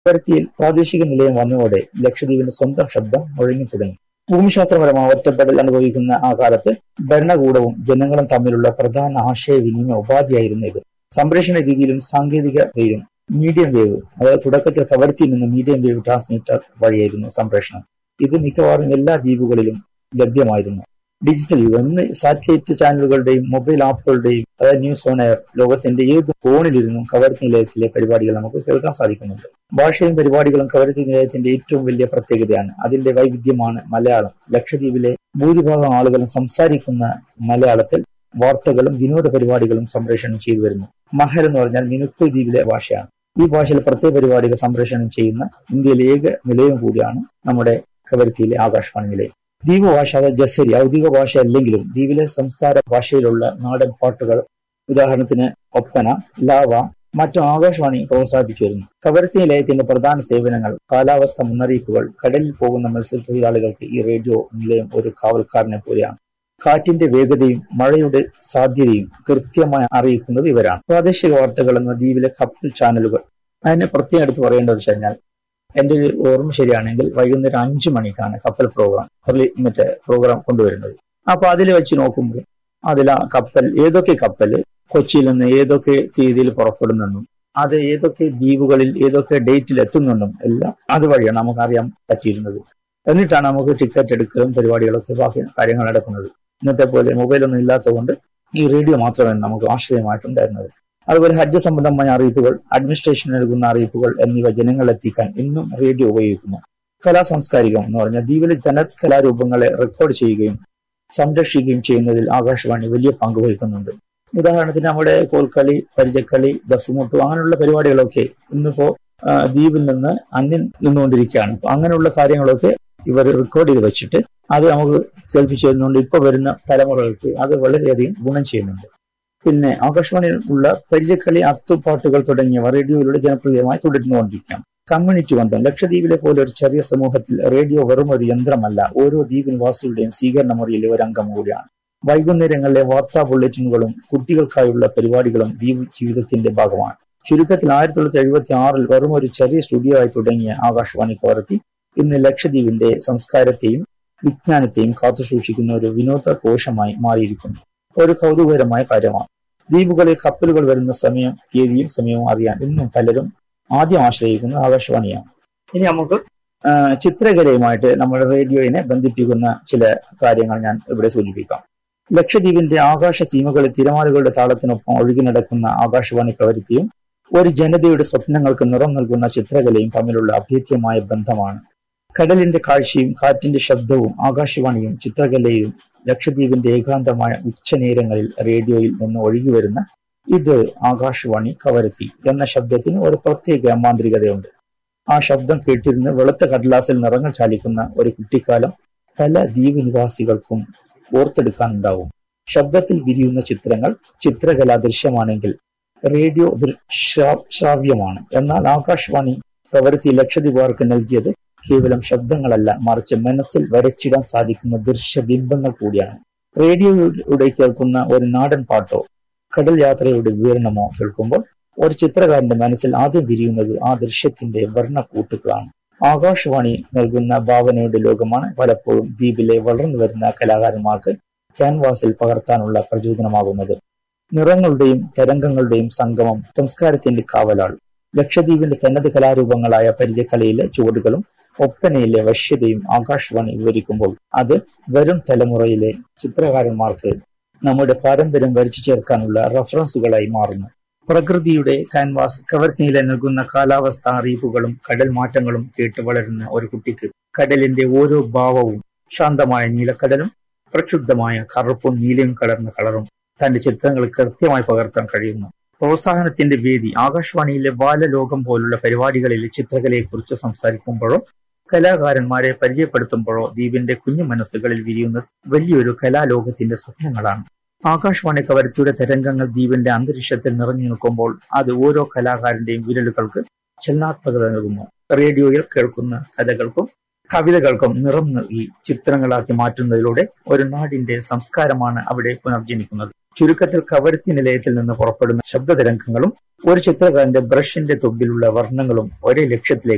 കവരത്തിയിൽ പ്രാദേശിക നിലയം വന്നതോടെ ലക്ഷദ്വീപിന്റെ സ്വന്തം ശബ്ദം മുഴങ്ങി തുടങ്ങി ഭൂമിശാസ്ത്രപരമായ ഒറ്റപ്പെടൽ അനുഭവിക്കുന്ന ആ കാലത്ത് ഭരണകൂടവും ജനങ്ങളും തമ്മിലുള്ള പ്രധാന ആശയവിനിമയ ഉപാധിയായിരുന്നു ഇത് സംപ്രേഷണ രീതിയിലും സാങ്കേതികതയിലും മീഡിയം വേവ് അതായത് തുടക്കത്തിൽ കവരത്തിയിൽ നിന്ന് മീഡിയം വേവ് ട്രാൻസ്മിറ്റർ വഴിയായിരുന്നു സംപ്രേഷണം ഇത് മിക്കവാറും എല്ലാ ദ്വീപുകളിലും ലഭ്യമായിരുന്നു ഡിജിറ്റൽ യുഗം ഇന്ന് സാറ്റലൈറ്റ് ചാനലുകളുടെയും മൊബൈൽ ആപ്പുകളുടെയും അതായത് ന്യൂസ് ഓൺ എയർ ലോകത്തിന്റെ ഏത് കോണിലിരുന്നും കവരത്തി നിലയത്തിലെ പരിപാടികൾ നമുക്ക് കേൾക്കാൻ സാധിക്കുന്നുണ്ട് ഭാഷയും പരിപാടികളും കവരത്തി നിലയത്തിന്റെ ഏറ്റവും വലിയ പ്രത്യേകതയാണ് അതിന്റെ വൈവിധ്യമാണ് മലയാളം ലക്ഷദ്വീപിലെ ഭൂരിഭാഗം ആളുകളും സംസാരിക്കുന്ന മലയാളത്തിൽ വാർത്തകളും വിനോദ പരിപാടികളും സംപ്രേഷണം ചെയ്തു വരുന്നു മഹൽ എന്ന് പറഞ്ഞാൽ മിനുക്ക് ദ്വീപിലെ ഭാഷയാണ് ഈ ഭാഷയിൽ പ്രത്യേക പരിപാടികൾ സംപ്രേഷണം ചെയ്യുന്ന ഇന്ത്യയിലെ ഏക നിലയം കൂടിയാണ് നമ്മുടെ കവരത്തിയിലെ ആകാശവാണി നിലയം ദ്വീപ് ഭാഷ അതായത് ജസരി ഔദ്യോഗിക ഭാഷ അല്ലെങ്കിലും ദ്വീപിലെ സംസ്ഥാന ഭാഷയിലുള്ള നാടൻ പാട്ടുകൾ ഉദാഹരണത്തിന് ഒപ്പന ലാവ മറ്റു ആകാശവാണി പ്രോത്സാഹിപ്പിച്ചു വരുന്നു കവരത്തി നിലയത്തിന്റെ പ്രധാന സേവനങ്ങൾ കാലാവസ്ഥ മുന്നറിയിപ്പുകൾ കടലിൽ പോകുന്ന മത്സ്യത്തൊഴിലാളികൾക്ക് ഈ റേഡിയോ നിലയം ഒരു കാവൽക്കാരനെ പോലെയാണ് കാറ്റിന്റെ വേഗതയും മഴയുടെ സാധ്യതയും കൃത്യമായി അറിയിക്കുന്നത് ഇവരാണ് പ്രാദേശിക വാർത്തകൾ എന്ന ദ്വീപിലെ കപ്പിൾ ചാനലുകൾ അതിനെ പ്രത്യേകം എടുത്ത് പറയേണ്ടത് വെച്ച് കഴിഞ്ഞാൽ എന്റെ ഒരു ഓർമ്മ ശരിയാണെങ്കിൽ വൈകുന്നേരം അഞ്ചു മണിക്കാണ് കപ്പൽ പ്രോഗ്രാം മറ്റേ പ്രോഗ്രാം കൊണ്ടുവരുന്നത് അപ്പൊ അതിൽ വെച്ച് നോക്കുമ്പോൾ അതിൽ ആ കപ്പൽ ഏതൊക്കെ കപ്പൽ കൊച്ചിയിൽ നിന്ന് ഏതൊക്കെ തീയതിയിൽ പുറപ്പെടുന്നെന്നും അത് ഏതൊക്കെ ദ്വീപുകളിൽ ഏതൊക്കെ ഡേറ്റിൽ എത്തുന്നുണ്ടെന്നും എല്ലാം അതുവഴിയാണ് നമുക്ക് അറിയാൻ പറ്റിയിരുന്നത് എന്നിട്ടാണ് നമുക്ക് ടിക്കറ്റ് എടുക്കലും പരിപാടികളൊക്കെ ബാക്കി കാര്യങ്ങൾ നടക്കുന്നത് ഇന്നത്തെ പോലെ മൊബൈലൊന്നും ഇല്ലാത്തതുകൊണ്ട് ഈ റേഡിയോ മാത്രമേ നമുക്ക് ആശ്രയമായിട്ടുണ്ടായിരുന്നത് അതുപോലെ ഹജ്ജ് സംബന്ധമായ അറിയിപ്പുകൾ അഡ്മിനിസ്ട്രേഷൻ നൽകുന്ന അറിയിപ്പുകൾ എന്നിവ ജനങ്ങളിലെത്തിക്കാൻ ഇന്നും റേഡിയോ ഉപയോഗിക്കുന്നു കലാ സാംസ്കാരികം എന്ന് പറഞ്ഞാൽ ദ്വീപിലെ ജനകലാരൂപങ്ങളെ റെക്കോർഡ് ചെയ്യുകയും സംരക്ഷിക്കുകയും ചെയ്യുന്നതിൽ ആകാശവാണി വലിയ പങ്ക് വഹിക്കുന്നുണ്ട് ഉദാഹരണത്തിന് നമ്മുടെ കോൽക്കളി പരിചക്കളി ദഫുമുട്ടു അങ്ങനെയുള്ള പരിപാടികളൊക്കെ ഇന്നിപ്പോ ദ്വീപിൽ നിന്ന് അന്യം നിന്നുകൊണ്ടിരിക്കുകയാണ് അപ്പൊ അങ്ങനെയുള്ള കാര്യങ്ങളൊക്കെ ഇവർ റെക്കോർഡ് ചെയ്ത് വെച്ചിട്ട് അത് നമുക്ക് കേൾപ്പിച്ചു തരുന്നുണ്ട് ഇപ്പൊ വരുന്ന തലമുറകൾക്ക് അത് വളരെയധികം ഗുണം ചെയ്യുന്നുണ്ട് പിന്നെ ആകാശവാണിയിൽ ഉള്ള പരിചക്കളി അത്തുപാട്ടുകൾ തുടങ്ങിയവ റേഡിയോയിലൂടെ ജനപ്രിയമായി തുടർന്നുകൊണ്ടിരിക്കാം കമ്മ്യൂണിറ്റി ബന്ധം ലക്ഷദ്വീപിലെ പോലെ ഒരു ചെറിയ സമൂഹത്തിൽ റേഡിയോ വെറും ഒരു യന്ത്രമല്ല ഓരോ ദ്വീപ് നിവാസികളുടെയും സ്വീകരണ മുറിയിലെ ഒരു അംഗം കൂടിയാണ് വൈകുന്നേരങ്ങളിലെ വാർത്താ ബുള്ളറ്റിനുകളും കുട്ടികൾക്കായുള്ള പരിപാടികളും ദ്വീപ് ജീവിതത്തിന്റെ ഭാഗമാണ് ചുരുക്കത്തിൽ ആയിരത്തി തൊള്ളായിരത്തി എഴുപത്തി ആറിൽ വെറും ഒരു ചെറിയ സ്റ്റുഡിയോ ആയി തുടങ്ങിയ ആകാശവാണി കോരത്തി ഇന്ന് ലക്ഷദ്വീപിന്റെ സംസ്കാരത്തെയും വിജ്ഞാനത്തെയും കാത്തുസൂക്ഷിക്കുന്ന ഒരു വിനോദ കോശമായി മാറിയിരിക്കുന്നു ഒരു കൗതുകകരമായ കാര്യമാണ് ദ്വീപുകളിൽ കപ്പലുകൾ വരുന്ന സമയം തീയതിയും സമയവും അറിയാൻ ഇന്നും പലരും ആദ്യം ആശ്രയിക്കുന്നത് ആകാശവാണിയാണ് ഇനി നമുക്ക് ചിത്രകലയുമായിട്ട് നമ്മുടെ റേഡിയോയിനെ ബന്ധിപ്പിക്കുന്ന ചില കാര്യങ്ങൾ ഞാൻ ഇവിടെ സൂചിപ്പിക്കാം ലക്ഷദ്വീപിന്റെ ആകാശ സീമകളിൽ തിരമാലകളുടെ താളത്തിനൊപ്പം ഒഴുകി നടക്കുന്ന ആകാശവാണി കവരുത്തിയും ഒരു ജനതയുടെ സ്വപ്നങ്ങൾക്ക് നിറം നൽകുന്ന ചിത്രകലയും തമ്മിലുള്ള അഭേദ്യമായ ബന്ധമാണ് കടലിന്റെ കാഴ്ചയും കാറ്റിന്റെ ശബ്ദവും ആകാശവാണിയും ചിത്രകലയും ലക്ഷദ്വീപിന്റെ ഏകാന്തമായ ഉച്ചനേരങ്ങളിൽ റേഡിയോയിൽ നിന്ന് ഒഴുകി വരുന്ന ഇത് ആകാശവാണി കവരത്തി എന്ന ശബ്ദത്തിന് ഒരു പ്രത്യേക മാന്ത്രികതയുണ്ട് ആ ശബ്ദം കേട്ടിരുന്ന് വെളുത്ത കടലാസിൽ നിറങ്ങൾ ചാലിക്കുന്ന ഒരു കുട്ടിക്കാലം പല ദ്വീപ് നിവാസികൾക്കും ഓർത്തെടുക്കാനുണ്ടാവും ശബ്ദത്തിൽ വിരിയുന്ന ചിത്രങ്ങൾ ചിത്രകലാ ദൃശ്യമാണെങ്കിൽ റേഡിയോ ശ്രാവ്യമാണ് എന്നാൽ ആകാശവാണി കവരത്തി ലക്ഷദ്വീപുകാർക്ക് നൽകിയത് കേവലം ശബ്ദങ്ങളല്ല മറിച്ച് മനസ്സിൽ വരച്ചിടാൻ സാധിക്കുന്ന ദൃശ്യബിംബങ്ങൾ കൂടിയാണ് റേഡിയോയിലൂടെ കേൾക്കുന്ന ഒരു നാടൻ പാട്ടോ കടൽ യാത്രയുടെ വിവരണമോ കേൾക്കുമ്പോൾ ഒരു ചിത്രകാരന്റെ മനസ്സിൽ ആദ്യം വിരിയുന്നത് ആ ദൃശ്യത്തിന്റെ വർണ്ണക്കൂട്ടുകളാണ് ആകാശവാണി നൽകുന്ന ഭാവനയുടെ ലോകമാണ് പലപ്പോഴും ദ്വീപിലെ വളർന്നു വരുന്ന കലാകാരന്മാർക്ക് ക്യാൻവാസിൽ പകർത്താനുള്ള പ്രചോദനമാകുന്നത് നിറങ്ങളുടെയും തരംഗങ്ങളുടെയും സംഗമം സംസ്കാരത്തിന്റെ കാവലാൾ ലക്ഷദ്വീപിന്റെ തനത് കലാരൂപങ്ങളായ പരിചയക്കലയിലെ ചുവടുകളും ഒപ്പനയിലെ വശ്യതയും ആകാശവാണി വിവരിക്കുമ്പോൾ അത് വരും തലമുറയിലെ ചിത്രകാരന്മാർക്ക് നമ്മുടെ പാരമ്പര്യം വരച്ചു ചേർക്കാനുള്ള റഫറൻസുകളായി മാറുന്നു പ്രകൃതിയുടെ കാൻവാസ് കവർത്തിയിലെ നൽകുന്ന കാലാവസ്ഥ അറിയിപ്പുകളും കടൽ മാറ്റങ്ങളും കേട്ട് വളരുന്ന ഒരു കുട്ടിക്ക് കടലിന്റെ ഓരോ ഭാവവും ശാന്തമായ നീലക്കടലും പ്രക്ഷുബ്ധമായ കറുപ്പും നീലയും കലർന്ന കളറും തന്റെ ചിത്രങ്ങൾ കൃത്യമായി പകർത്താൻ കഴിയുന്നു പ്രോത്സാഹനത്തിന്റെ വേദി ആകാശവാണിയിലെ ബാലലോകം പോലുള്ള പരിപാടികളിലെ ചിത്രകലയെക്കുറിച്ച് സംസാരിക്കുമ്പോഴോ കലാകാരന്മാരെ പരിചയപ്പെടുത്തുമ്പോഴോ ദ്വീപിന്റെ കുഞ്ഞു മനസ്സുകളിൽ വിരിയുന്നത് വലിയൊരു കലാലോകത്തിന്റെ സ്വപ്നങ്ങളാണ് ആകാശവാണി കവരത്തിയുടെ തരംഗങ്ങൾ ദ്വീപിന്റെ അന്തരീക്ഷത്തിൽ നിറഞ്ഞു നിൽക്കുമ്പോൾ അത് ഓരോ കലാകാരന്റെയും വിരലുകൾക്ക് ചലനാത്മകത നൽകുന്നു റേഡിയോയിൽ കേൾക്കുന്ന കഥകൾക്കും കവിതകൾക്കും നിറം നൽകി ചിത്രങ്ങളാക്കി മാറ്റുന്നതിലൂടെ ഒരു നാടിന്റെ സംസ്കാരമാണ് അവിടെ പുനർജനിക്കുന്നത് ചുരുക്കത്തിൽ കവരത്തി നിലയത്തിൽ നിന്ന് പുറപ്പെടുന്ന ശബ്ദതരംഗങ്ങളും ഒരു ചിത്രകാരന്റെ ബ്രഷിന്റെ തുമ്പിലുള്ള വർണ്ണങ്ങളും ഒരേ ലക്ഷ്യത്തിലേക്ക്